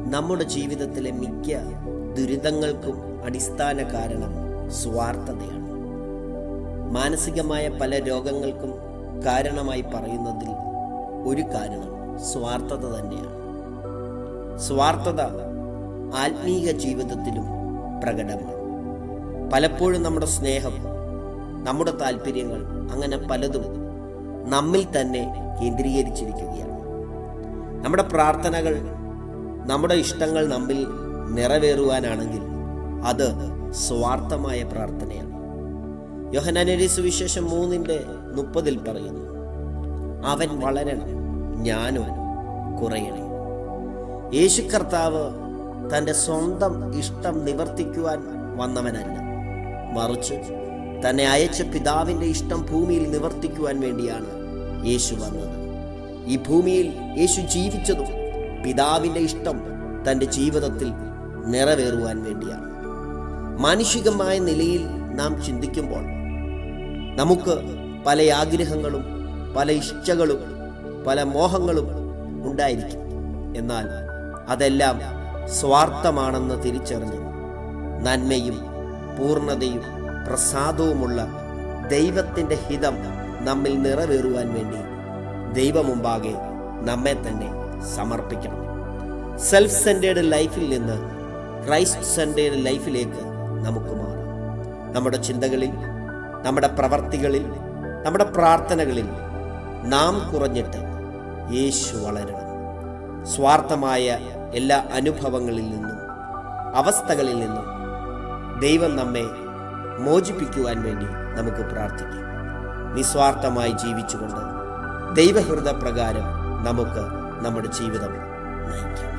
നമ്മുടെ ജീവിതത്തിലെ മിക്ക ദുരിതങ്ങൾക്കും അടിസ്ഥാന കാരണം സ്വാർത്ഥതയാണ് മാനസികമായ പല രോഗങ്ങൾക്കും കാരണമായി പറയുന്നതിൽ ഒരു കാരണം സ്വാർത്ഥത തന്നെയാണ് സ്വാർത്ഥത ആത്മീക ജീവിതത്തിലും പ്രകടമാണ് പലപ്പോഴും നമ്മുടെ സ്നേഹം നമ്മുടെ താല്പര്യങ്ങൾ അങ്ങനെ പലതും നമ്മിൽ തന്നെ കേന്ദ്രീകരിച്ചിരിക്കുകയാണ് നമ്മുടെ പ്രാർത്ഥനകൾ നമ്മുടെ ഇഷ്ടങ്ങൾ നമ്മിൽ നിറവേറുവാനാണെങ്കിൽ അത് സ്വാർത്ഥമായ പ്രാർത്ഥനയാണ് യോഹനാനരി സുവിശേഷം മൂന്നിന്റെ മുപ്പതിൽ പറയുന്നു അവൻ വളരണം ഞാനും കുറയണേ യേശു കർത്താവ് തൻ്റെ സ്വന്തം ഇഷ്ടം നിവർത്തിക്കുവാൻ വന്നവനല്ല മറിച്ച് തന്നെ അയച്ച പിതാവിൻ്റെ ഇഷ്ടം ഭൂമിയിൽ നിവർത്തിക്കുവാൻ വേണ്ടിയാണ് യേശു വന്നത് ഈ ഭൂമിയിൽ യേശു ജീവിച്ചതും പിതാവിൻ്റെ ഇഷ്ടം തൻ്റെ ജീവിതത്തിൽ നിറവേറുവാൻ വേണ്ടിയാണ് മാനുഷികമായ നിലയിൽ നാം ചിന്തിക്കുമ്പോൾ നമുക്ക് പല ആഗ്രഹങ്ങളും പല ഇഷ്ടങ്ങളും പല മോഹങ്ങളും ഉണ്ടായിരിക്കും എന്നാൽ അതെല്ലാം സ്വാർത്ഥമാണെന്ന് തിരിച്ചറിഞ്ഞ് നന്മയും പൂർണ്ണതയും പ്രസാദവുമുള്ള ദൈവത്തിൻ്റെ ഹിതം നമ്മിൽ നിറവേറുവാൻ വേണ്ടി ദൈവമുമ്പാകെ നമ്മെ തന്നെ സമർപ്പിക്കണം സെൽഫ് സെൻറ്റേഡ് ലൈഫിൽ നിന്ന് ക്രൈസ്റ്റ് സെൻറ്റേഡ് ലൈഫിലേക്ക് നമുക്ക് മാറാം നമ്മുടെ ചിന്തകളിൽ നമ്മുടെ പ്രവർത്തികളിൽ നമ്മുടെ പ്രാർത്ഥനകളിൽ നാം കുറഞ്ഞിട്ട് യേശു വളരണം സ്വാർത്ഥമായ എല്ലാ അനുഭവങ്ങളിൽ നിന്നും അവസ്ഥകളിൽ നിന്നും ദൈവം നമ്മെ മോചിപ്പിക്കുവാൻ വേണ്ടി നമുക്ക് പ്രാർത്ഥിക്കാം നിസ്വാർത്ഥമായി ജീവിച്ചുകൊണ്ട് ദൈവഹൃദ പ്രകാരം നമുക്ക് നമ്മുടെ ജീവിതം നയിക്കാം